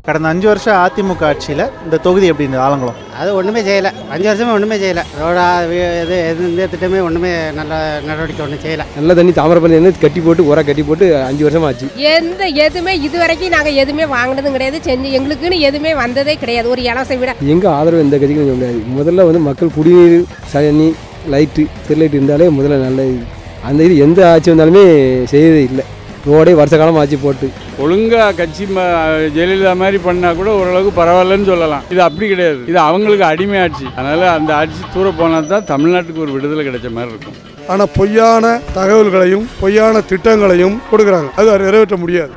கடந்த அஞ்சு வருஷம் அதிமுக ஆட்சியில் இந்த தொகுதி எப்படி இருந்தது ஆலங்குளம் அது ஒன்றுமே செய்யலை அஞ்சு வருஷமே ஒன்றுமே செய்யலை ரோடா வி- இது எது இந்த திட்டமே ஒன்றுமே நல்ல நடவடிக்கை ஒன்றும் செய்யலை நல்ல தண்ணி தாமிரபரணி வந்து கட்டி போட்டு உரம் கட்டி போட்டு அஞ்சு வருஷம் ஆச்சு எந்த எதுவுமே இது வரைக்கும் நாங்கள் எதுவுமே வாங்கினதும் கிடையாது செஞ்சு எங்களுக்குன்னு எதுவுமே வந்ததே கிடையாது ஒரு இலவச விட எங்கே ஆதரவு எந்த கட்சிக்கும் சொல்ல முடியாது முதல்ல வந்து மக்கள் குடிநீர் தண்ணி லைட்டு ஸ்டெர்லைட் இருந்தாலே முதல்ல நல்ல இது அந்த இது எந்த ஆட்சி வந்தாலுமே செய்யறதே இல்லை ரோடே வருஷ காலம் ஆட்சி போட்டு ஒழுங்கா கட்சி ம- ஜெயலலிதா மாதிரி பண்ணா கூட ஓரளவுக்கு பரவாயில்லன்னு சொல்லலாம் இது அப்படி கிடையாது இது அவங்களுக்கு அடிமை ஆட்சி அதனால அந்த ஆட்சி தூர போனால் தான் தமிழ்நாட்டுக்கு ஒரு விடுதலை கிடைச்ச மாதிரி இருக்கும் ஆனால் பொய்யான தகவல்களையும் பொய்யான திட்டங்களையும் கொடுக்குறாங்க அது நிறைவேற்ற முடியாது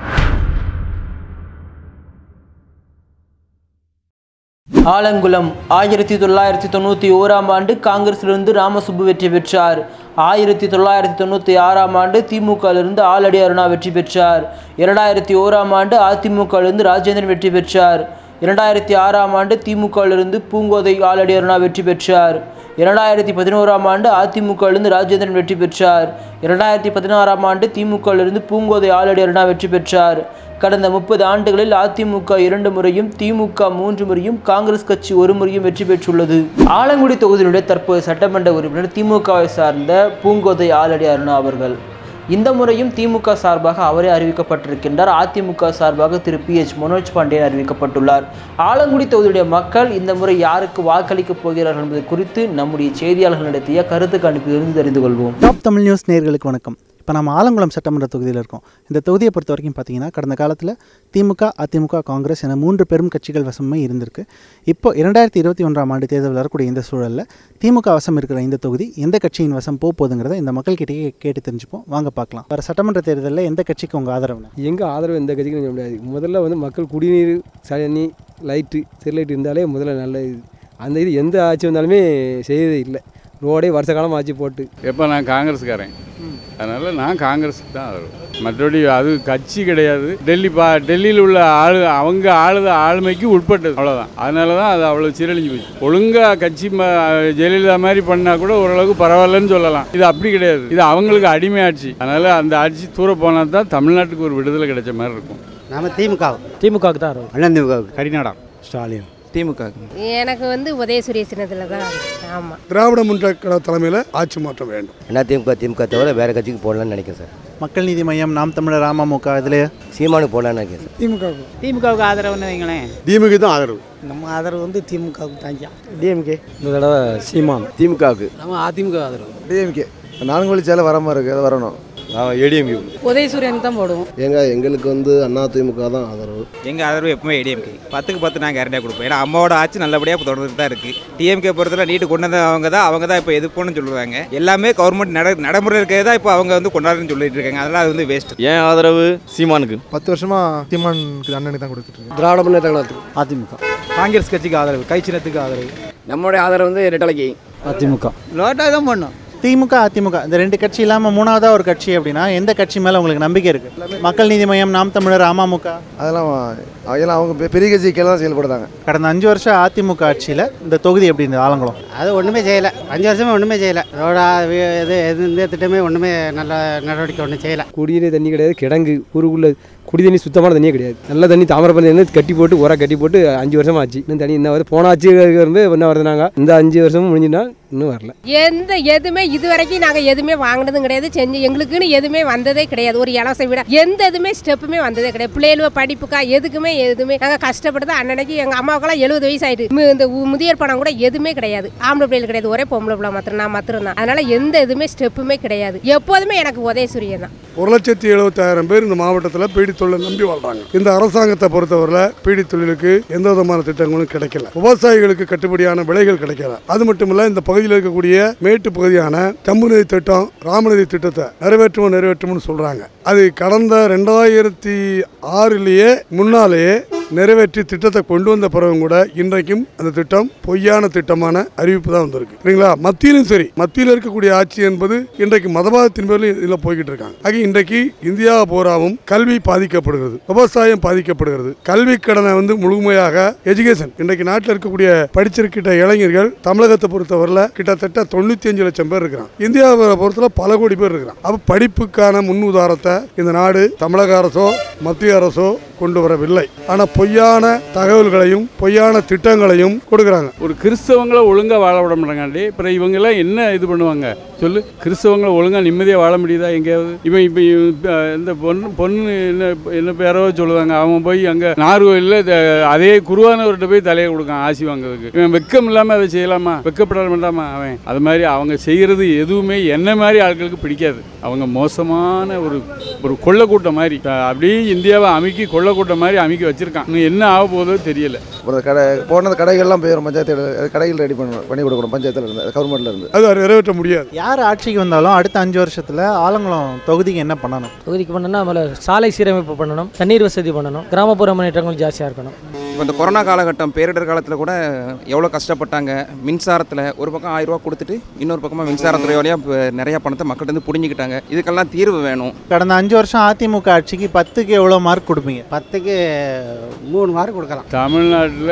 ஆலங்குளம் ஆயிரத்தி தொள்ளாயிரத்தி தொண்ணூற்றி ஓராம் ஆண்டு காங்கிரஸிலிருந்து ராமசுப்பு வெற்றி பெற்றார் ஆயிரத்தி தொள்ளாயிரத்தி தொண்ணூற்றி ஆறாம் ஆண்டு திமுகவிலிருந்து ஆலடி அருணா வெற்றி பெற்றார் இரண்டாயிரத்தி ஓராம் ஆண்டு அதிமுகவிலிருந்து ராஜேந்திரன் வெற்றி பெற்றார் இரண்டாயிரத்தி ஆறாம் ஆண்டு திமுகவிலிருந்து பூங்கோதை ஆலடி அருணா வெற்றி பெற்றார் இரண்டாயிரத்தி பதினோராம் ஆண்டு அதிமுகவிலிருந்து ராஜேந்திரன் வெற்றி பெற்றார் இரண்டாயிரத்தி பதினாறாம் ஆண்டு திமுகவிலிருந்து பூங்கோதை ஆலடி அருணா வெற்றி பெற்றார் கடந்த முப்பது ஆண்டுகளில் அதிமுக இரண்டு முறையும் திமுக மூன்று முறையும் காங்கிரஸ் கட்சி ஒரு முறையும் வெற்றி பெற்றுள்ளது ஆலங்குடி தொகுதியினுடைய தற்போது சட்டமன்ற உறுப்பினர் திமுகவை சார்ந்த பூங்கோதை ஆலடி அருணா அவர்கள் இந்த முறையும் திமுக சார்பாக அவரே அறிவிக்கப்பட்டிருக்கின்றார் அதிமுக சார்பாக திரு பி எச் மனோஜ் பாண்டியன் அறிவிக்கப்பட்டுள்ளார் ஆலங்குடி தொகுதியுடைய மக்கள் இந்த முறை யாருக்கு வாக்களிக்கப் போகிறார்கள் என்பது குறித்து நம்முடைய செய்தியாளர்கள் நடத்திய கருத்து கணிப்பிலிருந்து தெரிந்து கொள்வோம் டாப் தமிழ் நியூஸ் நேயர்களுக்கு வணக்கம் இப்போ நம்ம ஆலங்குளம் சட்டமன்ற தொகுதியில் இருக்கோம் இந்த தொகுதியை பொறுத்த வரைக்கும் பார்த்தீங்கன்னா கடந்த காலத்தில் திமுக அதிமுக காங்கிரஸ் என மூன்று பெரும் கட்சிகள் வசமே இருந்திருக்கு இப்போ இரண்டாயிரத்தி இருபத்தி ஒன்றாம் ஆண்டு தேர்தல் வரக்கூடிய இந்த சூழலில் திமுக வசம் இருக்கிற இந்த தொகுதி எந்த கட்சியின் வசம் போக போகுதுங்கிறத இந்த மக்கள்கிட்டயே கேட்டு தெரிஞ்சுப்போம் வாங்க பார்க்கலாம் வர சட்டமன்ற தேர்தலில் எந்த கட்சிக்கு உங்கள் ஆதரவுன்னு எங்கே ஆதரவு எந்த கட்சிக்கும் சொல்ல முடியாது முதல்ல வந்து மக்கள் குடிநீர் தண்ணி லைட்டு ஸ்டெர்லைட் இருந்தாலே முதல்ல நல்ல இது அந்த இது எந்த ஆட்சி வந்தாலுமே செய்யறதே இல்லை ரோடே வருஷ காலம் ஆட்சி போட்டு எப்போ நான் காங்கிரஸ்காரன் அதனால் நான் காங்கிரஸுக்கு தான் ஆதரவு மற்றபடி அது கட்சி கிடையாது டெல்லி பா டெல்லியில் உள்ள ஆளு அவங்க ஆளுத ஆளுமைக்கு உட்பட்டது அவ்வளோதான் அதனால தான் அது அவ்வளோ சீரழிஞ்சு போச்சு ஒழுங்கா கட்சி ம- ஜெயலலிதா மாதிரி பண்ணா கூட ஓரளவுக்கு பரவாயில்லன்னு சொல்லலாம் இது அப்படி கிடையாது இது அவங்களுக்கு அடிமை ஆட்சி அதனால அந்த ஆட்சி தூர போனால் தான் தமிழ்நாட்டுக்கு ஒரு விடுதலை கிடைச்ச மாதிரி இருக்கும் நம்ம திமுக திமுகவுக்கு தான் ஆதரவு அண்ணன் திமுக கரிநாடா ஸ்டாலின் திமுக எனக்கு வந்து உதயசூரிய சின்னத்தில் தான் ஆமாம் திராவிட முன்னேற்ற கழக தலைமையில் ஆட்சி மாற்றம் வேண்டும் அண்ணா திமுக திமுக தவிர வேறு கட்சிக்கு போடலான்னு நினைக்கிறேன் சார் மக்கள் நீதி மையம் நாம் தமிழர் அமமுக இதில் சீமானுக்கு போடலான்னு நினைக்கிறேன் சார் திமுக திமுகவுக்கு ஆதரவுன்னு வைங்களேன் திமுக தான் ஆதரவு நம்ம ஆதரவு வந்து திமுகவுக்கு தாங்க டிஎம்கே இந்த தடவை சீமான் திமுகவுக்கு நம்ம அதிமுக ஆதரவு டிஎம்கே நான்கு சேலை வர மாதிரி இருக்குது அது வரணும் நான் ஏடிஎம்கே உதயசூரியன் தான் போடுவோம் எங்க எங்களுக்கு வந்து அண்ணா திமுக தான் ஆதரவு எங்கள் ஆதரவு எப்பவுமே ஏடிஎம்கே பத்துக்கு பத்து நான் கேரண்டியாக கொடுப்போம் ஏன்னா அம்மாவோட ஆட்சி நல்லபடியாக இப்போ தொடர்ந்துட்டு தான் இருக்குது டிஎம்கே பொறுத்தவரை நீட்டு கொண்டு வந்த அவங்க தான் அவங்க தான் இப்போ எதிர்ப்புன்னு சொல்லுவாங்க எல்லாமே கவர்மெண்ட் நட நடைமுறை இருக்கிறது தான் இப்போ அவங்க வந்து கொண்டாடுன்னு சொல்லிட்டு இருக்காங்க அதெல்லாம் அது வந்து வேஸ்ட் ஏன் ஆதரவு சீமானுக்கு பத்து வருஷமா சீமானுக்கு அண்ணனுக்கு தான் கொடுத்துட்டு இருக்கேன் திராவிட முன்னேற்ற கழகத்துக்கு அதிமுக காங்கிரஸ் கட்சிக்கு ஆதரவு கை சின்னத்துக்கு ஆதரவு நம்மளுடைய ஆதரவு வந்து ரெட்டலைக்கு அதிமுக லோட்டா தான் பண்ணும் திமுக அதிமுக இந்த ரெண்டு கட்சி இல்லாமல் மூணாவதா ஒரு கட்சி அப்படின்னா எந்த கட்சி மேலே உங்களுக்கு நம்பிக்கை இருக்குது மக்கள் நீதி மையம் நாம் தமிழர் அமமுக அதெல்லாம் அதெல்லாம் அவங்க பெரிய கட்சிக்கெல்லாம் தான் செயல்படுறாங்க கடந்த அஞ்சு வருஷம் அதிமுக ஆட்சியில் இந்த தொகுதி எப்படி இருந்தது ஆலங்குளம் அது ஒன்றுமே செய்யலை அஞ்சு வருஷமே ஒன்றுமே செய்யலை ரோடா வி- இது எது இந்த திட்டமே ஒன்றுமே நல்ல நடவடிக்கை ஒன்றும் செய்யலை குடிநீர் தண்ணி கிடையாது கிடங்கு ஊருக்குள்ள குடி தண்ணி சுத்தமான தண்ணியே கிடையாது நல்ல தண்ணி தாமிரபரணி வந்து கட்டி போட்டு உரம் கட்டி போட்டு அஞ்சு வருஷம் ஆச்சு இன்னும் தண்ணி இன்னும் வருது போன ஆட்சி வந்து என்ன வருது நாங்கள் இந்த அஞ்சு வருஷமும் முடிஞ்சுனா இன்னும் வரல எந்த எதுவுமே இது வரைக்கும் நாங்கள் எதுவுமே வாங்கினதும் கிடையாது செஞ்சு எங்களுக்குன்னு எதுவுமே வந்ததே கிடையாது ஒரு இலவச விட எந்த இதுவுமே ஸ்டெப்புமே வந்ததே கிடையாது பிள்ளைகளுவ படிப்புக்கா எதுக்குமே எதுவுமே நாங்கள் கஷ்டப்பட்டு தான் அன்னன்னைக்கு எங்கள் அம்மாவுக்கெல்லாம் எழுபது வயசு ஆயிட்டு மு- இந்த உ- முதியோர் பணம் கூட எதுவுமே கிடையாது ஆம்பளை பிள்ளைகள் கிடையாது ஒரே பொம்பளை பிள்ளை மாத்திரம் நான் மாத்திரம் தான் அதனால எந்த இதுவுமே ஸ்டெப்புமே கிடையாது எப்போதுமே எனக்கு உதயசூரியன் தான் ஒரு லட்சத்தி எழுபத்தாயிரம் பேர் இந்த மாவட்டத்தில் பீடி தொழிலை நம்பி வாழ்றாங்க இந்த அரசாங்கத்தை பொறுத்தவரையில் பீடி தொழிலுக்கு எந்த விதமான திட்டங்களும் கிடைக்கல விவசாயிகளுக்கு கட்டுப்படியான விலைகள் கிடைக்கல அது மட்டும் இல்ல இந்த பகுதியில் இருக்கக்கூடிய மேட்டு பகுதியான கம்பு நதி திட்டம் ராமநதி திட்டத்தை நிறைவேற்றுவோம் நிறைவேற்றும்னு சொல்றாங்க அது கடந்த ரெண்டாயிரத்தி ஆறுலேயே முன்னாலேயே நிறைவேற்றி திட்டத்தை கொண்டு வந்த பிறகும் கூட இன்றைக்கும் அந்த திட்டம் பொய்யான திட்டமான அறிவிப்பு தான் வந்திருக்கு சரிங்களா மத்தியிலும் சரி மத்தியில் இருக்கக்கூடிய ஆட்சி என்பது இன்றைக்கு மதவாதத்தின் பேரில் இதில் போய்கிட்டு இருக்காங்க ஆக இன்றைக்கு இந்தியா பூராவும் கல்வி பாதிக்கப்படுகிறது விவசாயம் பாதிக்கப்படுகிறது கல்வி கடனை வந்து முழுமையாக எஜுகேஷன் இன்றைக்கு நாட்டில் இருக்கக்கூடிய படிச்சிருக்கிட்ட இளைஞர்கள் தமிழகத்தை பொறுத்தவரையில் கிட்டத்தட்ட தொண்ணூத்தி அஞ்சு லட்சம் பேர் இருக்கிறாங்க இந்தியாவை பொறுத்தவரை பல கோடி பேர் இருக்கிறாங்க அப்போ படிப்புக்கான முன் உதாரணத்தை இந்த நாடு தமிழக அரசோ மத்திய அரசோ கொண்டு வரவில்லை ஆனால் பொய்யான தகவல்களையும் பொய்யான திட்டங்களையும் கொடுக்குறாங்க ஒரு கிறிஸ்தவங்களை ஒழுங்காக வாழ விட மாட்டாங்காண்டி அப்புறம் இவங்கெல்லாம் என்ன இது பண்ணுவாங்க சொல்லு கிறிஸ்தவங்களை ஒழுங்காக நிம்மதியாக வாழ முடியுதா எங்கேயாவது இவன் இப்போ இந்த பொண்ணு பொண்ணு என்ன என்ன பேரோ சொல்லுவாங்க அவன் போய் அங்கே நார்கோயிலில் அதே குருவானவர்கிட்ட போய் தலையை கொடுக்கான் ஆசி வாங்குறதுக்கு இவன் வெக்கம் இல்லாமல் அதை செய்யலாமா வெக்கப்பட வேண்டாமா அவன் அது மாதிரி அவங்க செய்கிறது எதுவுமே என்ன மாதிரி ஆட்களுக்கு பிடிக்காது அவங்க மோசமான ஒரு ஒரு கொள்ளக்கூட்டம் மாதிரி அஹ் அப்படியே இந்தியாவை அமைக்கி கொள்ளக்கூட்டம் மாதிரி அமைக்கி வச்சிருக்கான் இன்னும் என்ன ஆக போதோ தெரியல ஒரு கடை போனது கடைகள்லாம் போயிடும் பஞ்சாயத்து கடைகள் ரெடி பண்ணணும் பண்ணி கொடுக்கணும் பஞ்சாயத்தில் இருந்து கவர்மெண்ட்ல இருந்து அது நிறைவேற்ற முடியாது யார் ஆட்சிக்கு வந்தாலும் அடுத்த அஞ்சு வருஷத்தில் ஆலங்குளம் தொகுதிக்கு என்ன பண்ணணும் தொகுதிக்கு பண்ணணும்னா முதல்ல சாலை சீரமைப்பு பண்ணணும் தண்ணீர் வசதி பண்ணணும் கிராமப்புற முன்னேற்றங்கள் ஜாஸ்தியாக இருக்கணும் இப்போ இந்த கொரோனா காலகட்டம் பேரிடர் காலத்தில் கூட எவ்வளோ கஷ்டப்பட்டாங்க மின்சாரத்தில் ஒரு பக்கம் ஆயிரம் ரூபா கொடுத்துட்டு இன்னொரு பக்கமாக மின்சாரத்துறை வழியாக இப்போ நிறையா பணத்தை மக்கள்கிட்ட இருந்து பிடுங்கிக்கிட்டாங்க இதுக்கெல்லாம் தீர்வு வேணும் கடந்த அஞ்சு வருஷம் அதிமுக ஆட்சிக்கு பத்துக்கு எவ்வளோ மார்க் கொடுப்பீங்க பத்துக்கு மூணு மார்க் கொடுக்கலாம் தமிழ்நாட்டில்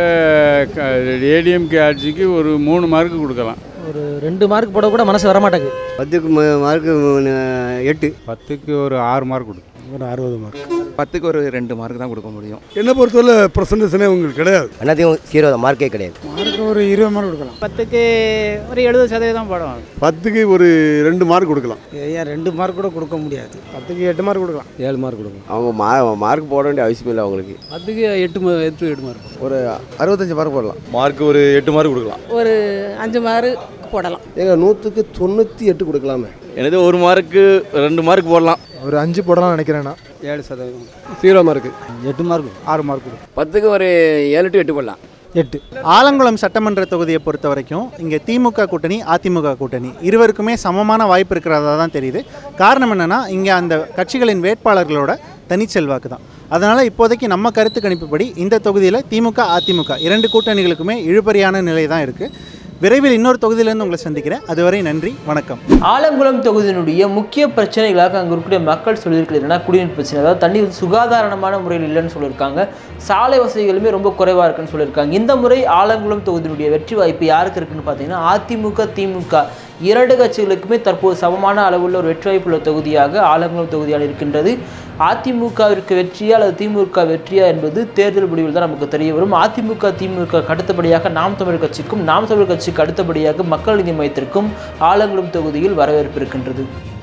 ஏடிஎம்கே ஆட்சிக்கு ஒரு மூணு மார்க் கொடுக்கலாம் ஒரு ரெண்டு மார்க் போட கூட மனசு வரமாட்டேங்குது பத்துக்கு மார்க்கு எட்டு பத்துக்கு ஒரு ஆறு மார்க் கொடுக்கும் ஒரு அறுபது மார்க் பத்துக்கு ஒரு ரெண்டு மார்க் தான் கொடுக்க முடியும் என்னை பொறுத்தவரை பிரசன்டேஷனே உங்களுக்கு கிடையாது எல்லாத்தையும் ஜீரோ தான் மார்க்கே கிடையாது மார்க்கு ஒரு இருபது மார்க் கொடுக்கலாம் பத்துக்கு ஒரு எழுபது சதவீதம் படம் பத்துக்கு ஒரு ரெண்டு மார்க் கொடுக்கலாம் ஏன் ரெண்டு மார்க் கூட கொடுக்க முடியாது பத்துக்கு எட்டு மார்க் கொடுக்கலாம் ஏழு மார்க் கொடுக்கும் அவங்க மா மார்க் போட வேண்டிய அவசியம் இல்லை அவங்களுக்கு அதுக்கு எட்டு எட்டு எட்டு மார்க் ஒரு அறுபத்தஞ்சு மார்க் போடலாம் மார்க் ஒரு எட்டு மார்க் கொடுக்கலாம் ஒரு அஞ்சு மார்க் போடலாம் ஏங்க நூற்றுக்கு தொண்ணூற்றி எட்டு கொடுக்கலாமே எனது ஒரு மார்க்கு ரெண்டு மார்க் போடலாம் ஒரு அஞ்சு போடலாம் நினைக்கிறேன்னா ஏழு சதவீதம் ஜீரோ மார்க்கு எட்டு மார்க் ஆறு மார்க் கொடுக்கும் பத்துக்கு ஒரு ஏழு டு எட்டு போடலாம் எட்டு ஆலங்குளம் சட்டமன்ற தொகுதியை பொறுத்த வரைக்கும் இங்கே திமுக கூட்டணி அதிமுக கூட்டணி இருவருக்குமே சமமான வாய்ப்பு இருக்கிறதா தான் தெரியுது காரணம் என்னென்னா இங்கே அந்த கட்சிகளின் வேட்பாளர்களோட தனிச்செல்வாக்கு தான் அதனால் இப்போதைக்கு நம்ம கருத்து கணிப்புப்படி இந்த தொகுதியில் திமுக அதிமுக இரண்டு கூட்டணிகளுக்குமே இழுபறியான நிலை தான் இருக்குது விரைவில் இன்னொரு தொகுதியிலேருந்து உங்களை சந்திக்கிறேன் அதுவரை நன்றி வணக்கம் ஆலங்குளம் தொகுதியினுடைய முக்கிய பிரச்சனைகளாக அங்கே இருக்கக்கூடிய மக்கள் சொல்லியிருக்கிறது என்னன்னா குடிநீர் பிரச்சனை அதாவது தண்ணி வந்து சுகாதாரமான முறையில் இல்லைன்னு சொல்லியிருக்காங்க சாலை வசதிகளுமே ரொம்ப குறைவாக இருக்குன்னு சொல்லியிருக்காங்க இந்த முறை ஆலங்குளம் தொகுதியினுடைய வெற்றி வாய்ப்பு யாருக்கு இருக்குன்னு பார்த்தீங்கன்னா அதிமுக திமுக இரண்டு கட்சிகளுக்குமே தற்போது சமமான அளவுள்ள ஒரு வெற்றி வாய்ப்புள்ள தொகுதியாக ஆலங்குளம் தொகுதியாக இருக்கின்றது அதிமுகவிற்கு வெற்றியா அல்லது திமுக வெற்றியா என்பது தேர்தல் முடிவில் தான் நமக்கு தெரிய வரும் அதிமுக திமுக அடுத்தபடியாக நாம் தமிழ் கட்சிக்கும் நாம் தமிழ் கட்சிக்கு அடுத்தபடியாக மக்கள் நீதி மையத்திற்கும் ஆலங்குளம் தொகுதியில் வரவேற்பு இருக்கின்றது